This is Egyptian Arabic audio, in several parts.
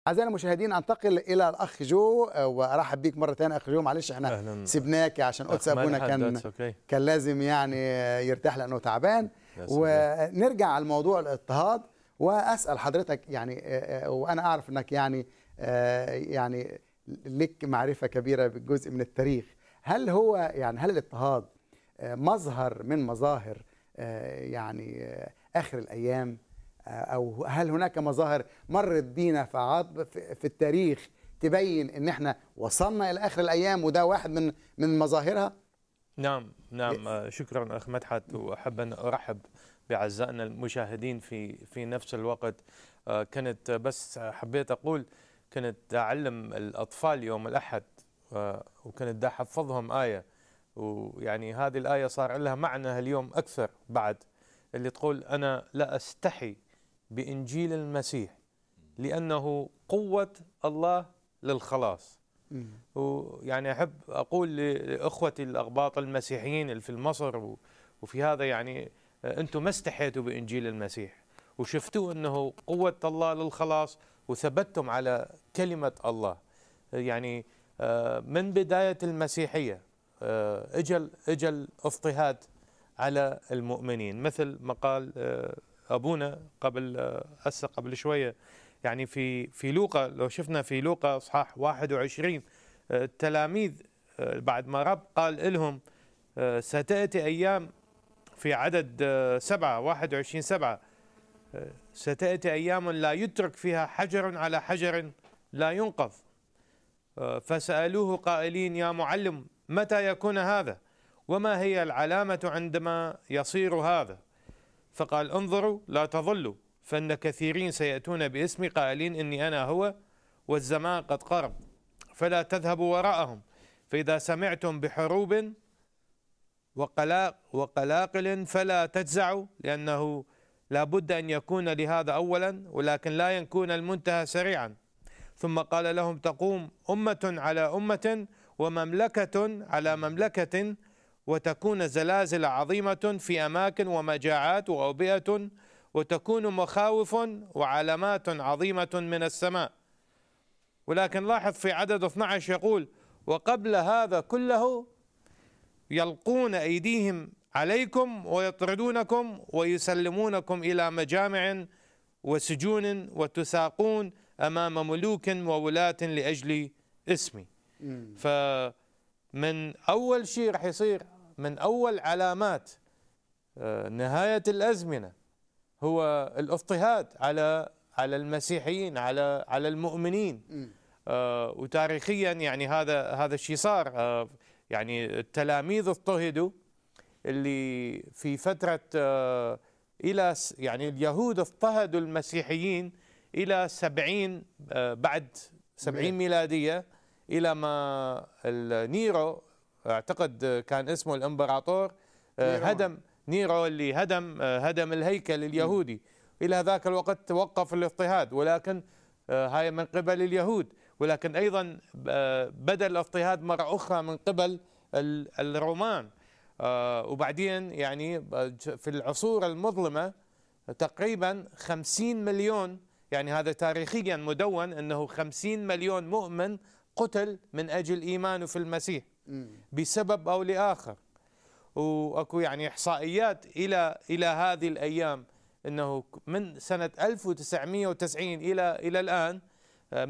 أعزائنا المشاهدين أنتقل إلى الأخ جو آه، وأرحب بيك مرة ثانية أخ جو معلش إحنا أهلاً. سبناك عشان قدس أخ أبونا مدحت، كان that's okay. كان لازم يعني يرتاح لأنه تعبان That's okay. ونرجع على موضوع الاضطهاد وأسأل حضرتك يعني آه، آه، وأنا أعرف أنك يعني آه، يعني لك معرفة كبيرة بجزء من التاريخ هل هو يعني هل الاضطهاد آه، مظهر من مظاهر آه، يعني آه، آخر الأيام آه، أو هل هناك مظاهر مرت بينا في عض- في في التاريخ تبين ان احنا وصلنا الى اخر الايام وده واحد من من مظاهرها نعم نعم آه، شكرا اخ مدحت واحب ان ارحب باعزائنا المشاهدين في في نفس الوقت آه، كانت آه، بس حبيت اقول كنت اعلم الاطفال يوم الاحد آه، وكنت دا احفظهم ايه ويعني هذه الايه صار لها معنى اليوم اكثر بعد اللي تقول انا لا استحي بانجيل المسيح لانه قوه الله للخلاص ويعني احب اقول لاخوتي الاغباط المسيحيين اللي في مصر و- وفي هذا يعني آه، انتم ما استحيتوا بانجيل المسيح وشفتوا انه قوه الله للخلاص وثبتتم على كلمه الله يعني آه، من بدايه المسيحيه آه، اجل اجل اضطهاد على المؤمنين مثل ما قال آه، ابونا قبل آه، هسه قبل شويه يعني في في لوقا لو شفنا في لوقا اصحاح 21 آه، التلاميذ آه، بعد ما رب قال لهم آه، ستاتي ايام في عدد آه، سبعة 21 سبعة آه، ستاتي ايام لا يترك فيها حجر على حجر لا ينقض آه، فسالوه قائلين يا معلم متى يكون هذا وما هي العلامه عندما يصير هذا فقال انظروا لا تظلوا فإن كثيرين سيأتون باسمي قائلين إني أنا هو والزمان قد قرب فلا تذهبوا وراءهم فإذا سمعتم بحروب وقلاق وقلاقل فلا تجزعوا لأنه لا بد أن يكون لهذا أولا ولكن لا يكون المنتهى سريعا ثم قال لهم تقوم أمة على أمة ومملكة على مملكة وتكون زلازل عظيمة في أماكن ومجاعات وأوبئة وتكون مخاوف وعلامات عظيمة من السماء ولكن لاحظ في عدد 12 يقول وقبل هذا كله يلقون أيديهم عليكم ويطردونكم ويسلمونكم إلى مجامع وسجون وتساقون أمام ملوك وولاة لأجل اسمي فمن أول شيء رح يصير من أول علامات آه، نهاية الأزمنة هو الاضطهاد على على المسيحيين على على المؤمنين آه، وتاريخيا يعني هذا هذا الشيء صار آه، يعني التلاميذ اضطهدوا اللي في فترة آه، إلى س- يعني اليهود اضطهدوا المسيحيين إلى سبعين آه، بعد سبعين ميلادية إلى ما النيرو أعتقد آه، كان اسمه الإمبراطور آه، نيرون. هدم نيرو اللي هدم آه، هدم الهيكل اليهودي إلى ذاك الوقت توقف الاضطهاد ولكن آه، هاي من قبل اليهود ولكن أيضا آه، بدأ الاضطهاد مرة أخرى من قبل ال- الرومان آه، وبعدين يعني ب- في العصور المظلمة تقريبا 50 مليون يعني هذا تاريخيا مدون أنه 50 مليون مؤمن قتل من أجل إيمانه في المسيح بسبب أو لآخر واكو يعني احصائيات الى الى هذه الايام انه من سنه 1990 الى الى الان آه،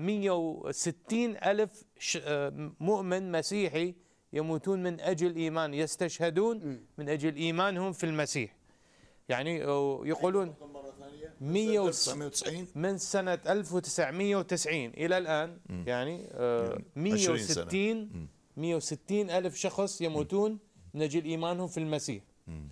160 الف ش- آه، مؤمن مسيحي يموتون من اجل ايمان يستشهدون من اجل ايمانهم في المسيح يعني آه، يقولون 100 1990 من سنة 1990 إلى الآن يعني آه، يعني 20 سنة. 160 160 ألف شخص يموتون من أجل إيمانهم في المسيح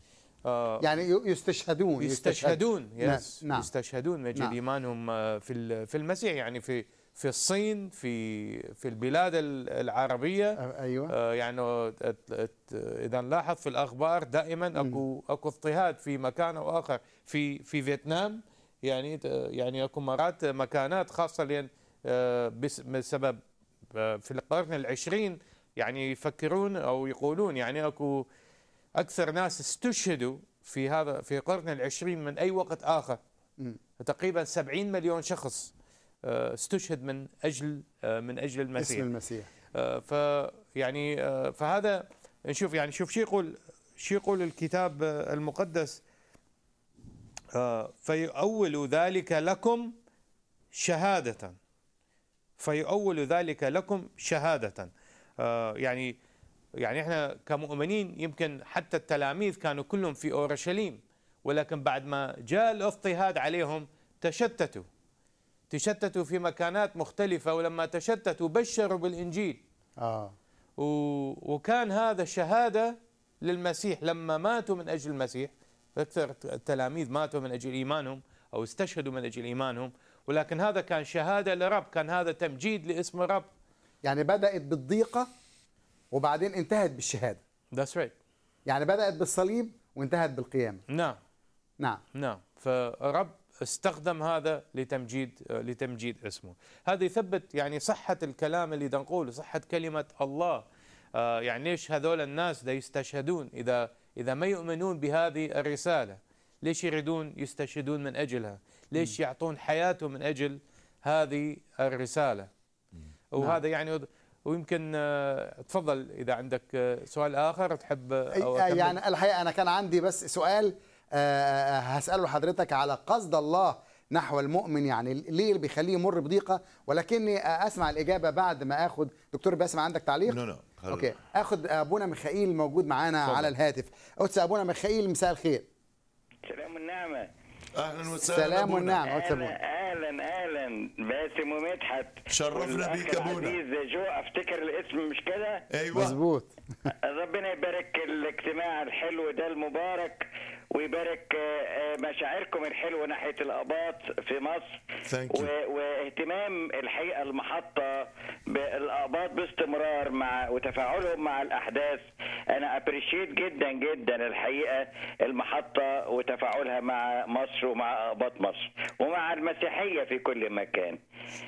آه، يعني ي- يستشهدون يستشهدون نعم، يس نعم. يستشهدون من أجل نعم. إيمانهم آه، في ال- في المسيح يعني في في الصين في في البلاد ال- العربية آه، ايوه آه، يعني ات- ات- اذا نلاحظ في الاخبار دائما اكو اكو اضطهاد في مكان او اخر في في فيتنام يعني ت- يعني اكو مرات مكانات خاصه لان آه، بس- بسبب آه، في القرن العشرين يعني يفكرون او يقولون يعني اكو اكثر ناس استشهدوا في هذا في القرن العشرين من اي وقت اخر تقريبا 70 مليون شخص آه، استشهد من اجل آه، من اجل اسم المسيح المسيح آه، ف يعني آه، فهذا نشوف يعني شوف شو يقول شو يقول الكتاب آه، المقدس آه، فيؤول ذلك لكم شهادة فيؤول ذلك لكم شهادة آه، يعني يعني احنا كمؤمنين يمكن حتى التلاميذ كانوا كلهم في اورشليم ولكن بعد ما جاء الاضطهاد عليهم تشتتوا تشتتوا في مكانات مختلفة ولما تشتتوا بشروا بالإنجيل اه و- وكان هذا شهادة للمسيح لما ماتوا من أجل المسيح أكثر التلاميذ ماتوا من أجل إيمانهم أو استشهدوا من أجل إيمانهم ولكن هذا كان شهادة لرب كان هذا تمجيد لاسم الرب يعني بدات بالضيقه وبعدين انتهت بالشهاده That's right يعني بدات بالصليب وانتهت بالقيامه نعم نعم نعم فرب استخدم هذا لتمجيد لتمجيد اسمه هذا يثبت يعني صحة الكلام اللي دا نقوله صحة كلمة الله آه، يعني ليش هذول الناس دا يستشهدون إذا إذا ما يؤمنون بهذه الرسالة ليش يريدون يستشهدون من أجلها ليش يعطون حياتهم من أجل هذه الرسالة وهذا يعني ويمكن آه، تفضل إذا عندك آه، سؤال آخر تحب آه، أو أي- أكمل؟ يعني الحقيقه انا كان عندي بس سؤال آه، هساله لحضرتك على قصد الله نحو المؤمن يعني ليه اللي بيخليه يمر بضيقه ولكني آه، اسمع الاجابه بعد ما اخد دكتور باسم عندك تعليق نو نو خلو. اوكي اخد ابونا ميخائيل موجود معانا اتفضل. على الهاتف قدس ابونا ميخائيل مساء الخير سلام النعمة اهلا وسهلا سلام أبونا. والنعم قدس أهلا ابونا أهلا أهلا باسم ومدحت شرفنا والأخ بيك يا أبونا. العزيز جو أفتكر الاسم مش كده ايوه مظبوط ربنا يبارك الاجتماع الحلو ده المبارك ويبارك آه، آه، مشاعركم الحلوة ناحية الآباط في مصر Thank you. و- واهتمام الحقيقة المحطة بالآباط باستمرار مع وتفاعلهم مع الأحداث أنا أبريشيت جدا جدا الحقيقة المحطة وتفاعلها مع مصر ومع آباط مصر ومع المسيحية في كل مكان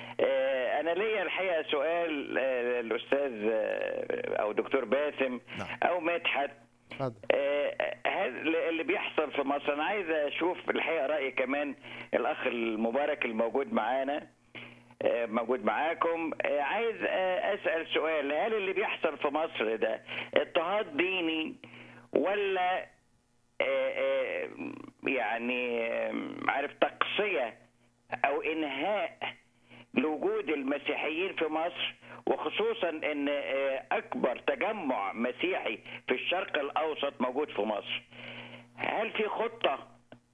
آه، أنا ليا الحقيقة سؤال آه، الأستاذ آه، أو دكتور باسم نعم. أو مدحت اتفضل آه، هل اللي بيحصل في مصر انا عايز اشوف الحقيقه راي كمان الاخ المبارك الموجود معانا آه، موجود معاكم آه، عايز آه، اسال سؤال هل اللي بيحصل في مصر ده اضطهاد ديني ولا آه، آه، يعني آه، عارف تقصيه او انهاء لوجود المسيحيين في مصر وخصوصا ان آه، اكبر تجمع مسيحي في الشرق الاوسط موجود في مصر هل في خطه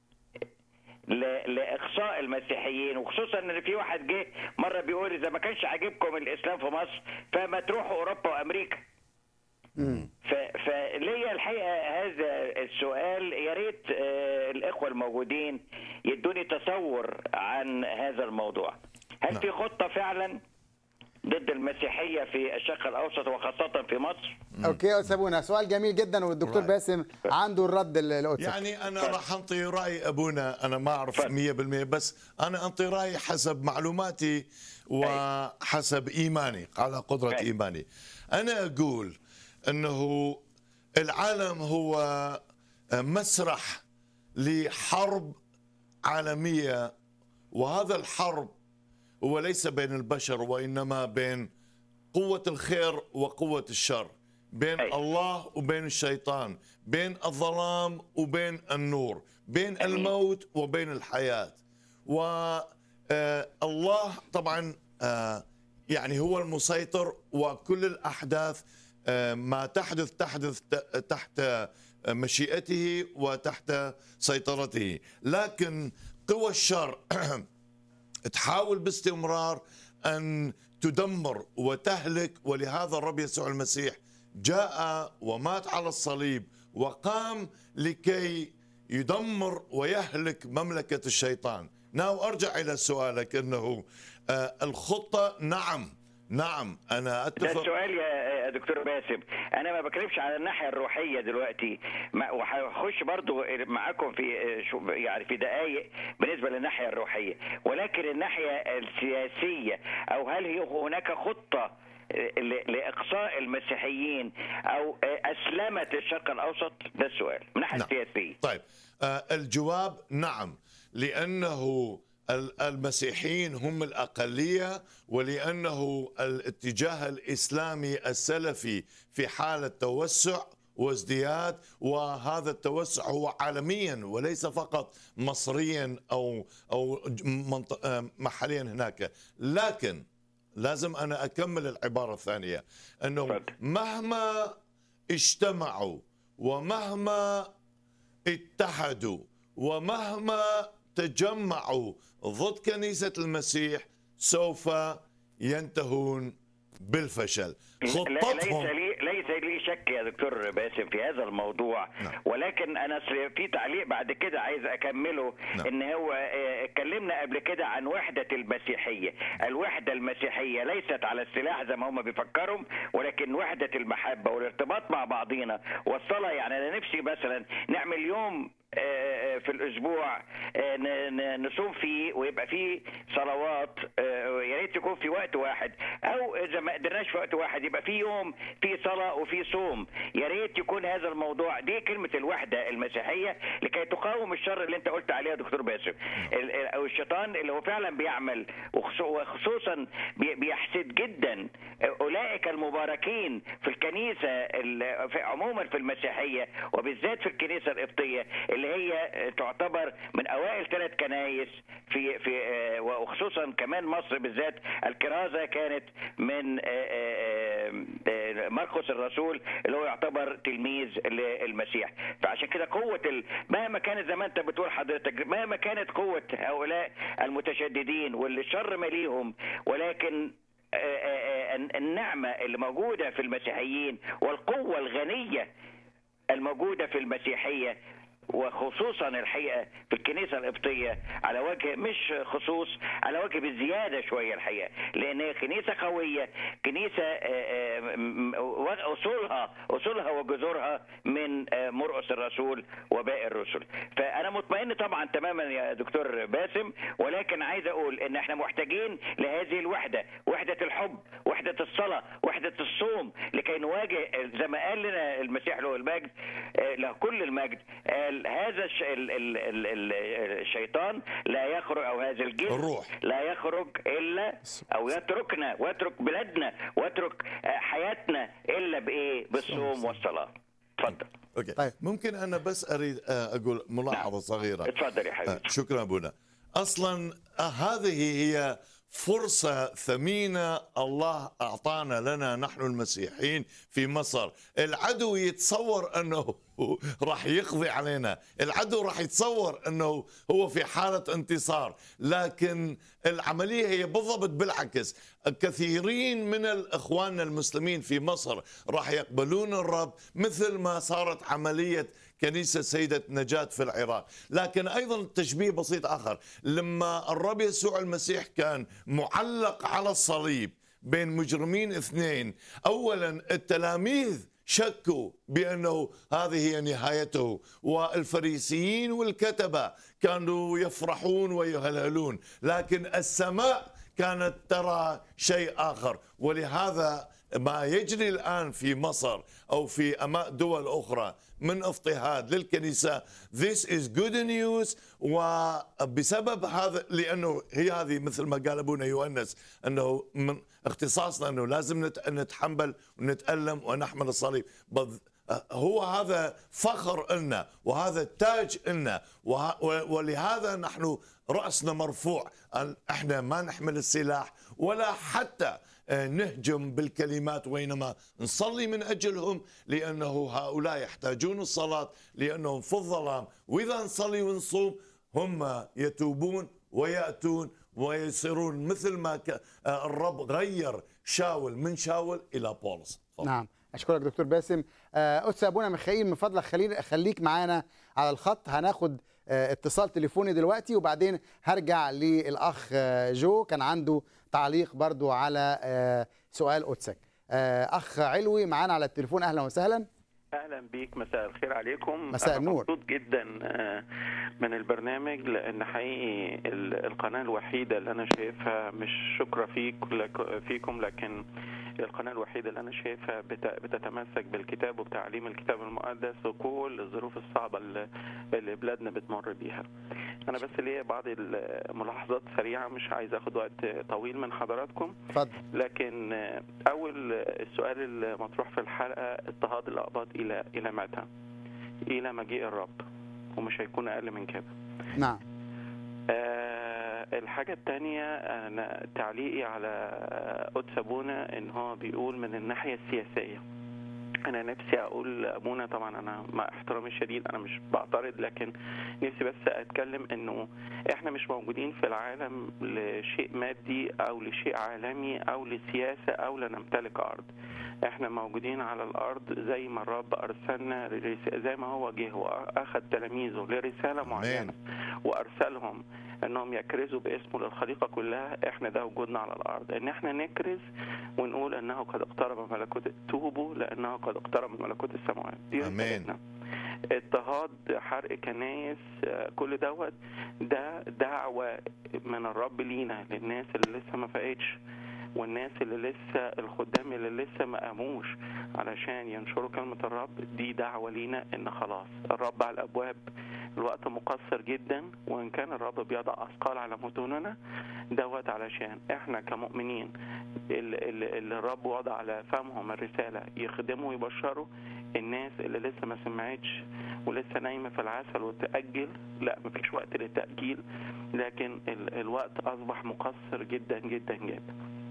ل- لاقصاء المسيحيين وخصوصا ان في واحد جه مره بيقول اذا ما كانش عاجبكم الاسلام في مصر فما تروحوا اوروبا وامريكا ف- فليا الحقيقه هذا السؤال يا ريت آه، الاخوه الموجودين يدوني تصور عن هذا الموضوع هل نعم. في خطه فعلا ضد المسيحيه في الشرق الاوسط وخاصه في مصر اوكي يا استاذ ابونا سؤال جميل جدا والدكتور Right. باسم عنده الرد لقدسك يعني انا راح انطي راي ابونا انا ما اعرف 100% بس انا انطي راي حسب معلوماتي وحسب ايماني على قدره أي. ايماني انا اقول انه العالم هو مسرح لحرب عالميه وهذا الحرب هو ليس بين البشر وانما بين قوة الخير وقوة الشر بين أي. الله وبين الشيطان بين الظلام وبين النور بين أمين. الموت وبين الحياة والله طبعا آه، يعني هو المسيطر وكل الأحداث آه، ما تحدث تحدث ت- تحت آه، مشيئته وتحت سيطرته لكن قوى الشر تحاول باستمرار ان تدمر وتهلك ولهذا الرب يسوع المسيح جاء ومات على الصليب وقام لكي يدمر ويهلك مملكه الشيطان. ناو ارجع الى سؤالك انه آه، الخطه نعم نعم انا ده اتفق السؤال يا يا دكتور باسم انا ما بتكلمش على الناحيه الروحيه دلوقتي ما- وهخش برضو معاكم في شو- يعني في دقائق بالنسبه للناحيه الروحيه ولكن الناحيه السياسيه او هل هي هناك خطه ل- لاقصاء المسيحيين او اسلمت الشرق الاوسط ده السؤال من الناحيه نعم. السياسيه طيب آه، الجواب نعم لانه ال- المسيحيين هم الأقلية ولأنه الاتجاه الإسلامي السلفي في حالة توسع وازدياد وهذا التوسع هو عالميا وليس فقط مصريا أو أو ج- منط- آه، محليا هناك لكن لازم أنا أكمل العبارة الثانية أنه تفضل. مهما اجتمعوا ومهما اتحدوا ومهما تجمعوا ضد كنيسة المسيح سوف ينتهون بالفشل لا- خطتهم ليس لي ليس لي شك يا دكتور باسم في هذا الموضوع نعم. ولكن انا أصل في تعليق بعد كده عايز اكمله نعم. ان هو آه، اتكلمنا قبل كده عن وحده المسيحيه الوحده المسيحيه ليست على السلاح زي ما هم بيفكروا ولكن وحده المحبه والارتباط مع بعضينا والصلاه يعني انا نفسي مثلا نعمل يوم آه، في الاسبوع آه، ن- ن- نصوم فيه ويبقى فيه صلوات آه، يا ريت يكون في وقت واحد او اذا ما قدرناش في وقت واحد يبقى في يوم في صلاه وفي صوم يا ريت يكون هذا الموضوع دي كلمه الوحده المسيحيه لكي تقاوم الشر اللي انت قلت عليه يا دكتور باسم ال- ال- او الشيطان اللي هو فعلا بيعمل وخصو- وخصوصا بي- بيحسد جدا اولئك المباركين في الكنيسه ال- في عموما في المسيحيه وبالذات في الكنيسه القبطيه اللي هي تعتبر من اوائل ثلاث كنايس في في آه، وخصوصا كمان مصر بالذات الكرازه كانت من آه، آه، آه، مرقس الرسول اللي هو يعتبر تلميذ للمسيح فعشان كده قوه ال... مهما كانت زي ما انت بتقول حضرتك مهما كانت قوه هؤلاء المتشددين واللي الشر مليهم ولكن آه، آه، آه، النعمه اللي موجوده في المسيحيين والقوه الغنيه الموجودة في المسيحية وخصوصا الحقيقة في الكنيسة القبطية على وجه مش خصوص على وجه بالزيادة شوية الحقيقة لأن هي كنيسة قوية كنيسة آه، آه، م- م- أصولها أصولها وجذورها من آه، مرقس الرسول وباقي الرسل فأنا مطمئن طبعا تماما يا دكتور باسم ولكن عايز أقول إن احنا محتاجين لهذه الوحدة وحدة الحب وحدة الصلاة وحدة الصوم لكي نواجه زي ما قال لنا المسيح له المجد آه، له كل المجد قال هذا الش... ال... ال... ال... ال... الشيطان لا يخرج او هذا الجسم الروح. لا يخرج الا او يتركنا ويترك بلادنا ويترك آه، حياتنا الا بايه بالصوم والصلاه اتفضل أوكي. طيب. ممكن أنا بس أريد آه، أقول ملاحظة صغيرة اتفضل يا آه، حبيبي شكرا أبونا أصلا آه، هذه هي فرصة ثمينة الله أعطانا لنا نحن المسيحيين في مصر العدو يتصور أنه راح يقضي علينا العدو راح يتصور أنه هو في حالة انتصار لكن العملية هي بالضبط بالعكس كثيرين من الإخوان المسلمين في مصر راح يقبلون الرب مثل ما صارت عملية كنيسة سيدة نجاة في العراق لكن أيضا تشبيه بسيط آخر لما الرب يسوع المسيح كان معلق على الصليب بين مجرمين اثنين أولا التلاميذ شكوا بأنه هذه هي نهايته والفريسيين والكتبة كانوا يفرحون ويهللون لكن السماء كانت ترى شيء آخر ولهذا ما يجري الآن في مصر أو في أما- دول أخرى من اضطهاد للكنيسة this is good news وبسبب هذا لأنه هي هذه مثل ما قال أبونا يونس أنه من اختصاصنا أنه لازم نت- نتحمل ونتألم ونحمل الصليب بض- هو هذا فخر لنا وهذا تاج لنا وه- ولهذا نحن رأسنا مرفوع أن احنا ما نحمل السلاح ولا حتى آه، نهجم بالكلمات وإنما نصلي من أجلهم لأنه هؤلاء يحتاجون الصلاة لأنهم في الظلام وإذا نصلي ونصوم هم يتوبون ويأتون ويصيرون مثل ما ك- آه، الرب غير شاول من شاول إلى بولس تفضل. نعم اشكرك دكتور باسم آه، أستاذ ابونا ميخائيل من فضلك خلينا خليك معانا على الخط هناخد آه، اتصال تليفوني دلوقتي وبعدين هرجع للاخ آه، جو كان عنده تعليق برضو على آه، سؤال قدسك آه، اخ علوي معانا على التليفون اهلا وسهلا اهلا بيك مساء الخير عليكم مساء أنا النور. مبسوط جدا آه، من البرنامج لان حقيقي ال- القناه الوحيده اللي انا شايفها مش شكرا فيك لك- فيكم لكن القناه الوحيده اللي انا شايفها بت- بتتمسك بالكتاب وبتعليم الكتاب المقدس وكل الظروف الصعبه اللي, اللي بلادنا بتمر بيها انا بس ليا بعض الملاحظات سريعه مش عايز اخد وقت طويل من حضراتكم اتفضل لكن اول السؤال المطروح في الحلقه اضطهاد الاقباط الى الى متى الى مجيء الرب ومش هيكون اقل من كده نعم آه الحاجة التانية أنا تعليقي على قدس أبونا إن هو بيقول من الناحية السياسية أنا نفسي أقول أبونا طبعا أنا مع احترامي الشديد أنا مش بعترض لكن نفسي بس أتكلم إنه إحنا مش موجودين في العالم لشيء مادي أو لشيء عالمي أو لسياسة أو لنمتلك أرض احنا موجودين على الارض زي ما الرب ارسلنا زي ما هو جه واخذ تلاميذه لرساله معينه وارسلهم انهم يكرزوا باسمه للخليقه كلها احنا ده وجودنا على الارض ان احنا نكرز ونقول انه قد اقترب ملكوت توبوا لانه قد اقترب ملكوت السماوات دي امين اضطهاد حرق كنايس كل دوت ده دعوه من الرب لينا للناس اللي لسه ما فاقتش والناس اللي لسه الخدام اللي لسه ما قاموش علشان ينشروا كلمة الرب دي دعوة لينا ان خلاص الرب على الابواب الوقت مقصر جدا وان كان الرب بيضع اثقال على متوننا دوت علشان احنا كمؤمنين اللي, اللي الرب وضع على فمهم الرسالة يخدموا ويبشروا الناس اللي لسه ما سمعتش ولسه نايمة في العسل وتأجل لا مفيش وقت للتأجيل لكن الوقت أصبح مقصر جدا جدا جدا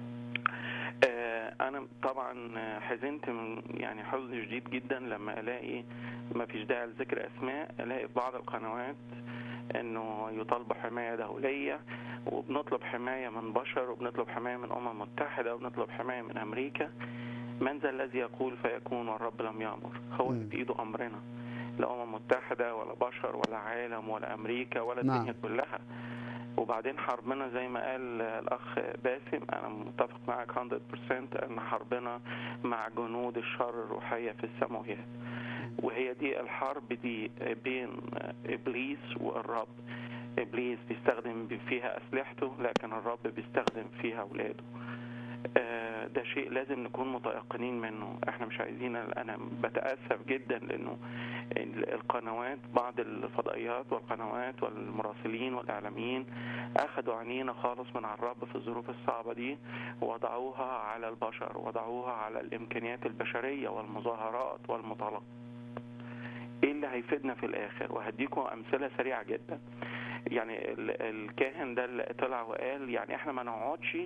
انا طبعا حزنت من يعني حزن شديد جدا لما الاقي ما فيش داعي لذكر اسماء الاقي في بعض القنوات انه يطالب حمايه دوليه وبنطلب حمايه من بشر وبنطلب حمايه من الامم المتحده وبنطلب حمايه من امريكا من ذا الذي يقول فيكون والرب لم يامر هو اللي بايده امرنا لا امم متحده ولا بشر ولا عالم ولا امريكا ولا الدنيا نعم. كلها وبعدين حربنا زي ما قال الاخ باسم انا متفق معك 100% ان حربنا مع جنود الشر الروحيه في السماويات وهي دي الحرب دي بين ابليس والرب ابليس بيستخدم فيها اسلحته لكن الرب بيستخدم فيها اولاده ده شيء لازم نكون متيقنين منه احنا مش عايزين انا بتاسف جدا لانه القنوات بعض الفضائيات والقنوات والمراسلين والاعلاميين اخذوا عينينا خالص من على الرب في الظروف الصعبه دي وضعوها على البشر وضعوها على الامكانيات البشريه والمظاهرات والمطالبات ايه اللي هيفيدنا في الاخر وهديكم امثله سريعه جدا يعني الكاهن ده اللي طلع وقال يعني احنا ما نقعدش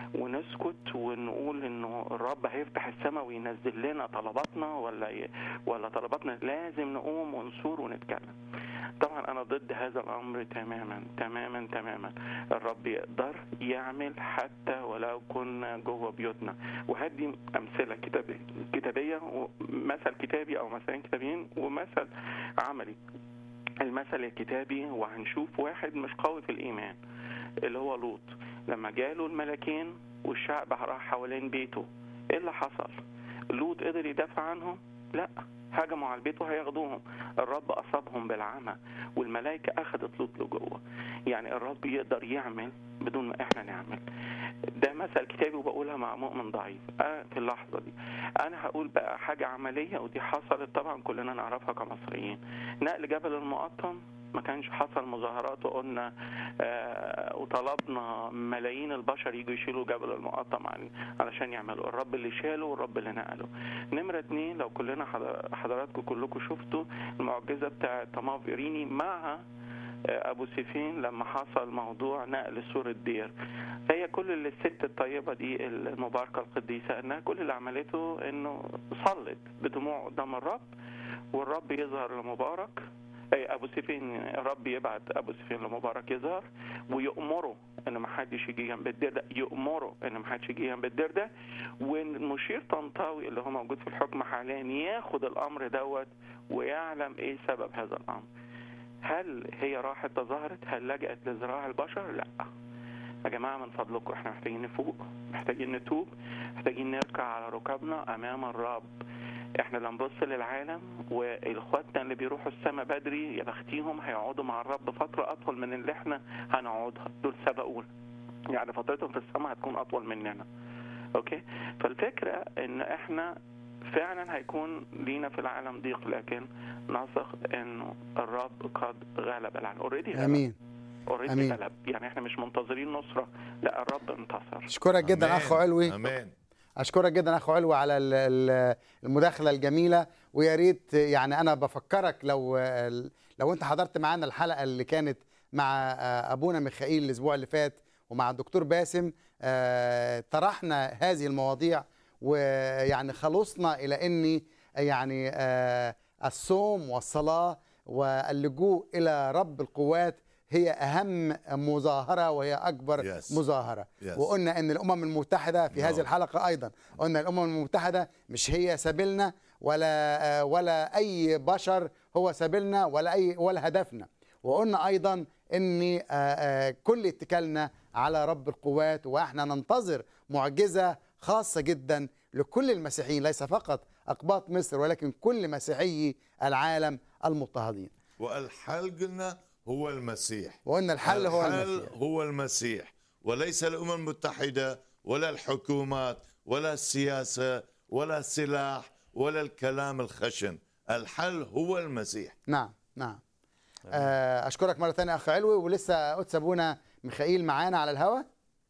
ونسكت ونقول انه الرب هيفتح السماء وينزل لنا طلباتنا ولا ي... ولا طلباتنا لازم نقوم ونصور ونتكلم طبعا انا ضد هذا الامر تماما تماما تماما الرب يقدر يعمل حتى ولو كنا جوه بيوتنا وهدي امثله كتابيه كتابيه مثل كتابي او مثلين كتابيين ومثل عملي المثل الكتابي وهنشوف واحد مش قوي في الايمان اللي هو لوط لما جاله الملكين والشعب راح حوالين بيته ايه اللي حصل لوط قدر يدافع عنهم لا هجموا على البيت وهياخدوهم الرب اصابهم بالعمى والملائكه اخذت لوط لجوه يعني الرب يقدر يعمل بدون ما احنا نعمل ده مثل كتابي وبقولها مع مؤمن ضعيف أنا في اللحظه دي انا هقول بقى حاجه عمليه ودي حصلت طبعا كلنا نعرفها كمصريين نقل جبل المقطم ما كانش حصل مظاهرات وقلنا آه وطلبنا ملايين البشر يجوا يشيلوا جبل المقطم علشان يعملوا الرب اللي شاله والرب اللي نقله نمرة اتنين لو كلنا حضراتكم كلكم شفتوا المعجزة بتاعة طماف إيريني مع ابو سيفين لما حصل موضوع نقل سور الدير هي كل اللي الست الطيبه دي المباركه القديسه انها كل اللي عملته انه صلت بدموع قدام الرب والرب يظهر لمبارك اي ابو سيفين الرب يبعت ابو سيفين لمبارك يظهر ويامره ان ما حدش يجي جنب الدير ده يامره ان ما حدش يجي جنب الدير ده والمشير طنطاوي اللي هو موجود في الحكم حاليا ياخد الامر دوت ويعلم ايه سبب هذا الامر هل هي راحت تظاهرت هل لجأت لزراع البشر لا يا جماعة من فضلكم احنا محتاجين نفوق محتاجين نتوب محتاجين نركع على ركابنا امام الرب احنا لا نبص للعالم واخواتنا اللي بيروحوا السماء بدري يا بختيهم هيقعدوا مع الرب فترة اطول من اللي احنا هنقعدها دول سبقونا يعني فترتهم في السماء هتكون اطول مننا اوكي فالفكرة ان احنا فعلا هيكون لينا في العالم ضيق لكن نثق انه الرب قد غلب العالم اوريدي امين اوريدي أمين. غلب يعني احنا مش منتظرين نصره لا الرب انتصر اشكرك جدا أمين. اخو علوي امين اشكرك جدا اخو علوي على ال- ال- المداخله الجميله ويا ريت يعني انا بفكرك لو لو انت حضرت معانا الحلقه اللي كانت مع ابونا ميخائيل الاسبوع اللي فات ومع الدكتور باسم آه، طرحنا هذه المواضيع ويعني خلصنا الى اني يعني آه، الصوم والصلاه واللجوء الى رب القوات هي اهم مظاهره وهي اكبر Yes. مظاهره Yes. وقلنا ان الامم المتحده في No. هذه الحلقه ايضا قلنا الامم المتحده مش هي سبيلنا ولا آه، ولا اي بشر هو سبيلنا ولا اي ولا هدفنا وقلنا ايضا ان آه، آه، كل اتكالنا على رب القوات واحنا ننتظر معجزه خاصه جدا لكل المسيحيين ليس فقط اقباط مصر ولكن كل مسيحي العالم المضطهدين والحل قلنا هو المسيح وقلنا الحل هو الحل المسيح هو المسيح وليس الامم المتحده ولا الحكومات ولا السياسه ولا السلاح ولا الكلام الخشن الحل هو المسيح نعم نعم آه، اشكرك مره ثانيه اخ علوي ولسه قدس ابونا ميخائيل معانا على الهواء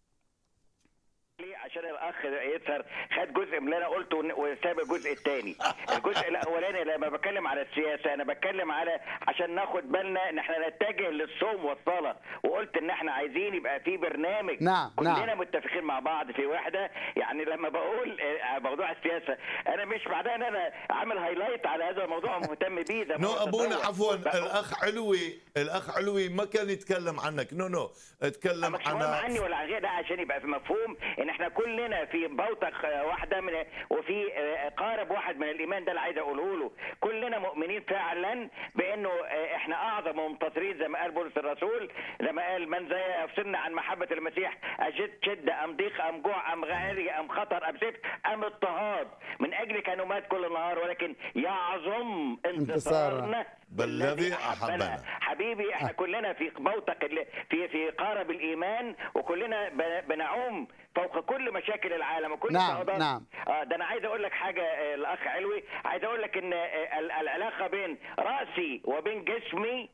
ليه؟ عشان الاخ يسهر خد جزء من اللي انا قلته ون- وساب الجزء الثاني الجزء الاولاني لما بتكلم على السياسه انا بتكلم على عشان ناخد بالنا ان احنا نتجه للصوم والصلاه وقلت ان احنا عايزين يبقى في برنامج نعم، كلنا نعم. متفقين مع بعض في وحده يعني لما بقول آه، على موضوع السياسه انا مش معناه ان انا عامل هايلايت على هذا الموضوع ومهتم بيه ده نو موضوع ابونا تطور. عفوا بقى- الاخ علوي الاخ علوي ما كان يتكلم عنك نو نو اتكلم مش مهم عني عن ولا عن غير ده عشان يبقى في مفهوم ان احنا كلنا في بوتق آه، واحده من وفي آه، قارب واحد من الايمان ده اللي عايز اقوله له كلنا مؤمنين فعلا بانه آه، احنا اعظم ومنتصرين زي ما قال بولس الرسول لما قال من زي يفصلنا عن محبه المسيح اجد شده ام ضيق ام جوع ام غالي ام خطر ام سيف ام اضطهاد من اجلك نمات كل النهار ولكن يعظم انتصارنا بالذي أحبنا. حبيبي احنا كلنا في بوتق ال- في في قارب الايمان وكلنا ب- بنعوم فوق كل مشاكل العالم وكل نعم، الصعوبات. نعم. اه ده انا عايز اقول لك حاجه آه، الاخ علوي عايز اقول لك ان آه، ال- العلاقه بين راسي وبين جسمي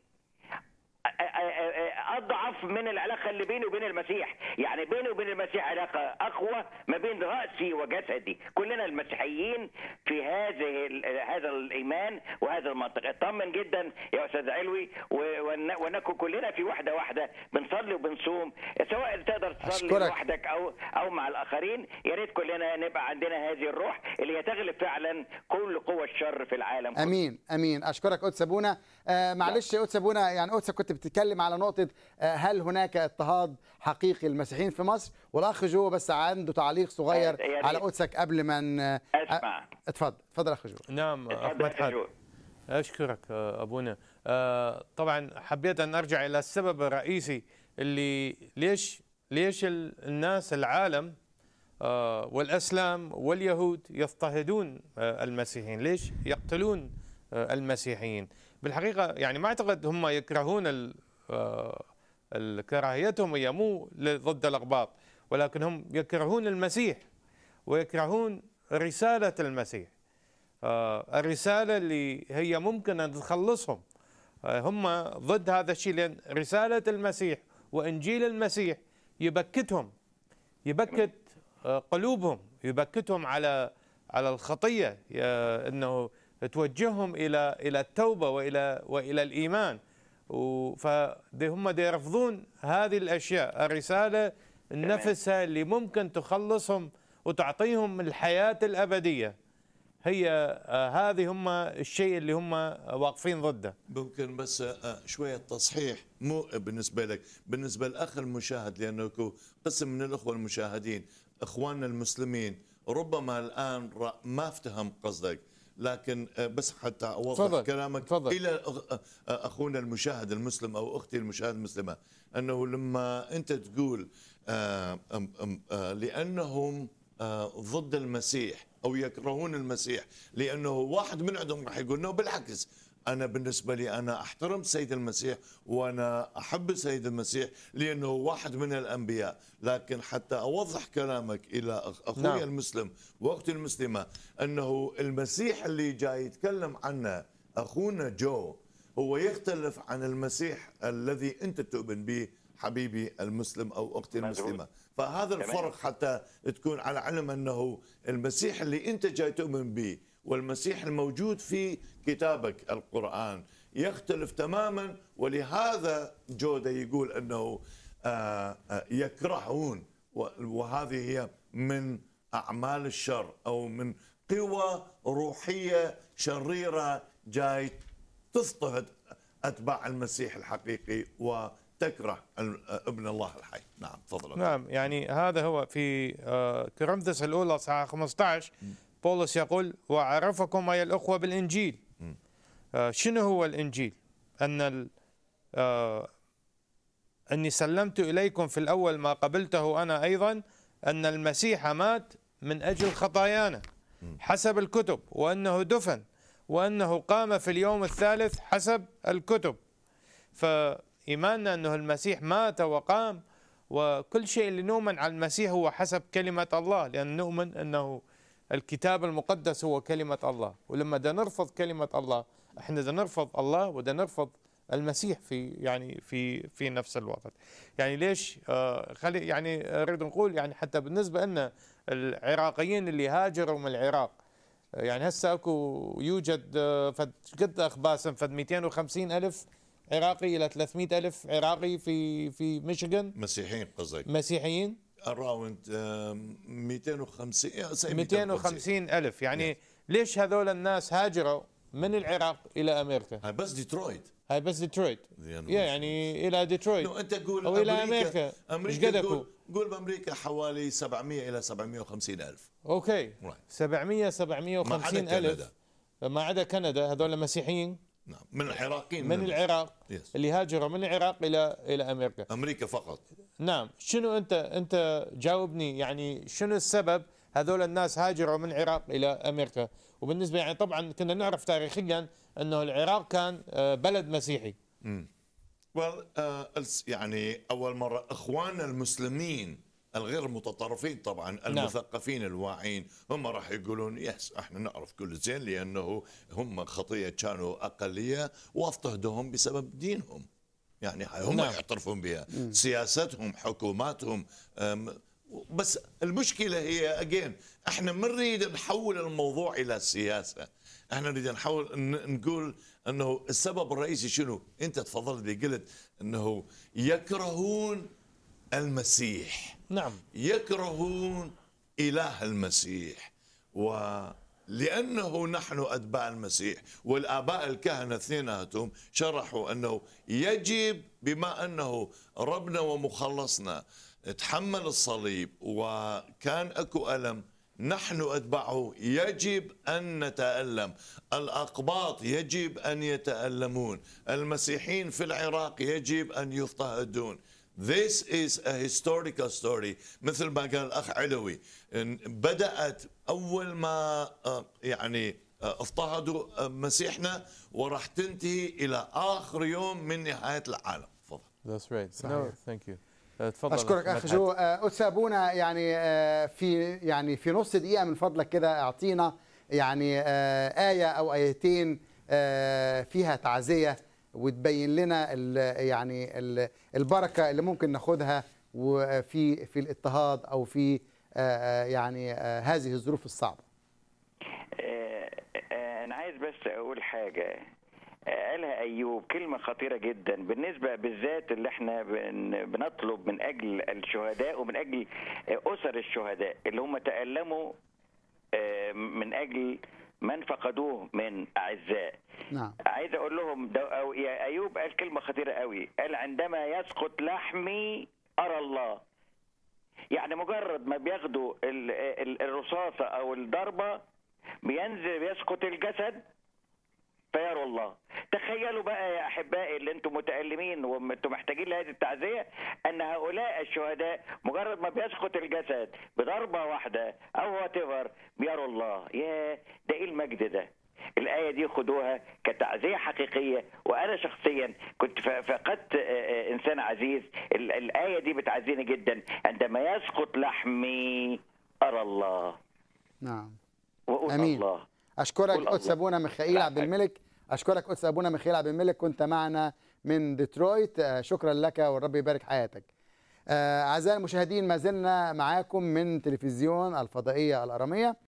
آه، آه، آه، اضعف من العلاقه اللي بيني وبين المسيح يعني بيني وبين المسيح علاقه اقوى ما بين راسي وجسدي كلنا المسيحيين في هذه ال- هذا الايمان وهذا المنطق اطمن جدا يا استاذ علوي و- ون- ونكون كلنا في وحده واحده بنصلي وبنصوم سواء تقدر تصلي أشكرك. لوحدك او او مع الاخرين يا ريت كلنا نبقى عندنا هذه الروح اللي هي تغلب فعلا كل قوى الشر في العالم كله. امين امين اشكرك قدس ابونا آه معلش يا قدس ابونا يعني قدس كنت بتتكلم على نقطه آه هل هناك اضطهاد حقيقي للمسيحيين في مصر والاخ جو بس عنده تعليق صغير آه، يا ريت. على قدسك قبل ما ن- آه، اسمع اتفضل اتفضل اخ جو نعم اخ اتفضل يا مدحت جو. اشكرك آه، ابونا آه، طبعا حبيت ان ارجع الى السبب الرئيسي اللي ليش ليش ال- الناس العالم آه، والاسلام واليهود يضطهدون آه، المسيحيين ليش يقتلون آه، المسيحيين بالحقيقه يعني ما اعتقد هم يكرهون ال- آه، ال- كراهيتهم هي مو ل- ضد الاقباط ولكن هم يكرهون المسيح ويكرهون رساله المسيح آه، الرسالة اللي هي ممكن أن تخلصهم آه، هم ضد هذا الشيء لأن رسالة المسيح وإنجيل المسيح يبكتهم يبكت آه، قلوبهم يبكتهم على على الخطية يا- أنه توجههم إلى إلى التوبة وإلى وإلى الإيمان فهم دي يرفضون هذه الأشياء الرسالة نفسها اللي ممكن تخلصهم وتعطيهم الحياة الأبدية هي آه، هذه هم الشيء اللي هم واقفين ضده ممكن بس آه، شوية تصحيح مو بالنسبة لك بالنسبة للأخ المشاهد لأنه كو- قسم من الأخوة المشاهدين إخواننا المسلمين ربما الآن را- ما افتهم قصدك لكن آه، بس حتى أوضح تفضل، كلامك تفضل. إلى أخ- آه، أخونا المشاهد المسلم أو أختي المشاهد المسلمة أنه لما أنت تقول آه، أم- أم- آه، لأنهم آه، ضد المسيح أو يكرهون المسيح لأنه واحد من عندهم راح يقول نو بالعكس أنا بالنسبة لي أنا أحترم سيد المسيح وأنا أحب سيد المسيح لأنه واحد من الأنبياء لكن حتى أوضح كلامك إلى أخ- أخوي نعم. نعم. المسلم وأختي المسلمة أنه المسيح اللي جاي يتكلم عنه أخونا جو هو يختلف عن المسيح الذي انت تؤمن به حبيبي المسلم او اختي مظبوط. المسلمه فهذا تمام. الفرق حتى تكون على علم انه المسيح اللي انت جاي تؤمن به والمسيح الموجود في كتابك القران يختلف تماما ولهذا جوده يقول انه آه، آه، يكرهون و- وهذه هي من اعمال الشر او من قوى روحيه شريره جاي تضطهد اتباع المسيح الحقيقي وتكره ال- ابن الله الحي نعم تفضل نعم يعني هذا هو في آه، كورنثوس الاولى اصحاح 15 بولس يقول وعرفكم ايها الاخوه بالانجيل آه، شنو هو الانجيل؟ ان ال- آه، اني سلمت اليكم في الاول ما قبلته انا ايضا ان المسيح مات من اجل خطايانا حسب الكتب وانه دفن وانه قام في اليوم الثالث حسب الكتب فإيماننا أنه المسيح مات وقام وكل شيء اللي نؤمن على المسيح هو حسب كلمة الله لأن نؤمن أنه الكتاب المقدس هو كلمة الله ولما دا نرفض كلمة الله احنا دا نرفض الله ودا نرفض المسيح في يعني في في نفس الوقت يعني ليش آه خلي يعني اريد نقول يعني حتى بالنسبه لنا العراقيين اللي هاجروا من العراق آه، يعني هسه اكو يوجد آه، فد قد اخ باسم فد 250 الف عراقي الى 300 الف عراقي في في ميشيغان مسيحيين قصدك مسيحيين اراوند 250 يا سي 250 الف يعني ليش هذول الناس هاجروا من العراق الى امريكا هاي بس ديترويت هاي بس ديترويت يعني يا يعني الى ديترويت لو انت تقول أو إلى أمريكا. إيش امريكا قد أكو؟ قول, قول بامريكا حوالي 700 الى 750 الف اوكي Right. 700 ما 750 عدا الف كندا. ما عدا كندا هذول مسيحيين نعم من العراقيين من العراق Yes. اللي هاجروا من العراق الى الى امريكا امريكا فقط نعم شنو انت انت جاوبني يعني شنو السبب هذول الناس هاجروا من العراق الى امريكا وبالنسبه يعني طبعا كنا نعرف تاريخيا انه العراق كان آه، بلد مسيحي well, آه، الس- يعني اول مره اخواننا المسلمين الغير متطرفين طبعا المثقفين الواعين هم راح يقولون يس احنا نعرف كل زين لانه هم خطيه كانوا اقليه واضطهدوهم بسبب دينهم يعني هاي هم نعم. يعترفون بها سياستهم حكوماتهم أم، بس المشكله هي اجين احنا ما نريد نحول الموضوع الى سياسه احنا نريد نحاول ن- نقول انه السبب الرئيسي شنو انت تفضلت بي قلت انه يكرهون المسيح نعم يكرهون إله المسيح ولأنه نحن أتباع المسيح والآباء الكهنة اثنيناتهم شرحوا أنه يجب بما أنه ربنا ومخلصنا تحمل الصليب وكان أكو ألم نحن أتباعه يجب أن نتألم الأقباط يجب أن يتألمون المسيحيين في العراق يجب أن يضطهدون This is a historical story مثل ما قال الأخ علوي إن بدأت أول ما آه، يعني آه، اضطهدوا آه، مسيحنا وراح تنتهي إلى آخر يوم من نهاية العالم تفضل That's right. صحيح. No, thank you. آه، تفضل اشكرك أخ اخ مدحت. جو آه، أستاذ ابونا يعني آه، في يعني في نص دقيقه من فضلك كده اعطينا يعني آه، ايه او ايتين آه، فيها تعزيه وتبين لنا ال- يعني ال- البركه اللي ممكن ناخدها وفي في الاضطهاد او في آه، آه، يعني آه، هذه الظروف الصعبه آه، آه، انا عايز بس اقول حاجه آه، قالها ايوب كلمه خطيره جدا بالنسبه بالذات اللي احنا بن- بنطلب من اجل الشهداء ومن اجل آه، اسر الشهداء اللي هم تالموا آه، من اجل من فقدوه من اعزاء نعم عايز اقول لهم ده أو يا ايوب قال كلمه خطيره قوي قال عندما يسقط لحمي ارى الله يعني مجرد ما بياخدوا ال- ال- الرصاصه او الضربه بينزل يسقط الجسد فيروا الله تخيلوا بقى يا احبائي اللي انتم متالمين وانتم محتاجين لهذه التعزيه ان هؤلاء الشهداء مجرد ما بيسقط الجسد بضربه واحده او وات بيروا الله يا ده ايه المجد ده الآية دي خدوها كتعزية حقيقية وأنا شخصيا كنت ف- فقدت آه، آه، إنسان عزيز ال- الآية دي بتعزيني جدا عندما يسقط لحمي أرى الله نعم وأقول امين الله اشكرك قول الله. قدس ابونا ميخائيل لا، عبد الملك اشكرك قدس ابونا ميخائيل عبد الملك كنت معنا من ديترويت آه، شكرا لك والرب يبارك حياتك آه، اعزائي المشاهدين ما زلنا معاكم من تلفزيون الفضائيه الاراميه